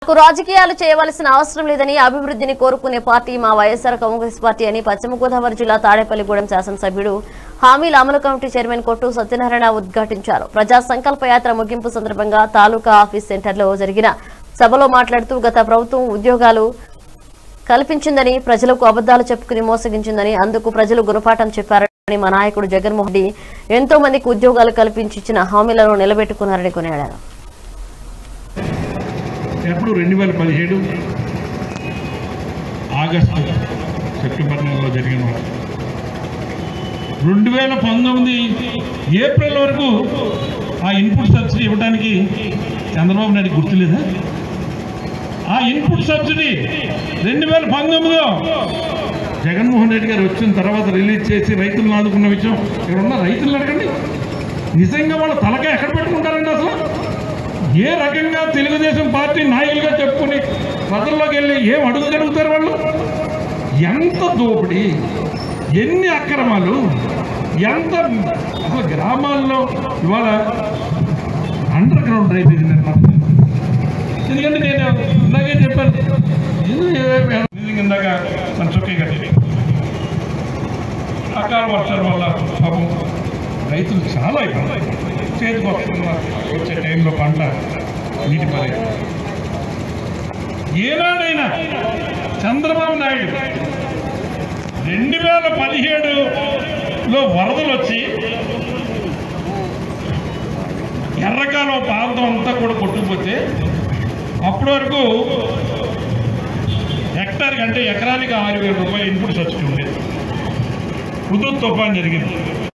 నాకు రాజకీయాలు చేయవలసిన అవసరం లేదని అభివృద్ధిని కోరుకునే పార్టీ మా వైఎస్ఆర్ కాంగ్రెస్ పార్టీ అని పశ్చిమ గోదావరి జిల్లా తాడేపల్లిగూడెం శాసనసభ్యుడు హామీల అమలు కమిటీ చైర్మన్ కొట్టు సత్యనారాయణ ఉద్ఘాటించారు ప్రజా సంకల్ప యాత్ర ముగింపు సందర్భంగా తాలూకా ఆఫీస్ సెంటర్లో జరిగిన సభలో మాట్లాడుతూ గత ప్రభుత్వం ఉద్యోగాలు కల్పించిందని ప్రజలకు అబద్దాలు చెప్పుకుని మోసగించిందని అందుకు ప్రజలు గుణపాఠం చెప్పారని మా నాయకుడు జగన్మోహన్ రెడ్డి ఎంతో మందికి ఉద్యోగాలు కల్పించి ఇచ్చిన హామీలను నిలబెట్టుకున్నారని కొనియాడారు ఎప్పుడు రెండు వేల పదిహేడు ఆగస్టు సెప్టెంబర్ నెలలో జరిగిన మాట రెండు వేల పంతొమ్మిది ఏప్రిల్ వరకు ఆ ఇన్పుట్ సబ్సిడీ ఇవ్వడానికి చంద్రబాబు నాయుడు గుర్తులేదా ఆ ఇన్పుట్ సబ్సిడీ రెండు వేల పంతొమ్మిదిలో జగన్మోహన్ రెడ్డి గారు వచ్చిన తర్వాత రిలీజ్ చేసి రైతులను ఆదుకున్న విషయం ఇక్కడ ఉన్న రైతులను అడగండి నిజంగా వాళ్ళ తలకాయ ఎక్కడ పెట్టుకుంటారండి అసలు ఏ రకంగా తెలుగుదేశం పార్టీ నాయకులుగా చెప్పుకుని ప్రజల్లోకి వెళ్ళి ఏం అడుగుగలుగుతారు వాళ్ళు ఎంత దోపిడీ ఎన్ని అక్రమాలు ఎంత అసలు గ్రామాల్లో ఇవాళ అండర్ గ్రౌండ్ డ్రైనేజ్ నిర్మాణం ఎందుకంటే నేను ఇందాకే చెప్పాను ఇది ఏ- నిజంగా ఇందాక మన చొక్కే కట్టి అకాల వర్షాల వల్ల పాపం రైతులు చాలా ఇబ్బంది చేతికి వస్తున్న వచ్చే టైంలో పంట నీటి పాలై ఏనాడైనా చంద్రబాబు నాయుడు రెండు వేల పదిహేడులో వరదలు వచ్చి ఎర్రకాలం ప్రాంతం అంతా కూడా కొట్టుకుపోతే అప్పటి వరకు హెక్టార్కి అంటే ఎకరానికి ఆరు వేల రూపాయలు ఇన్పుట్ సబ్సిడీ ఉండేది హుదూద్ తుఫాన్ జరిగింది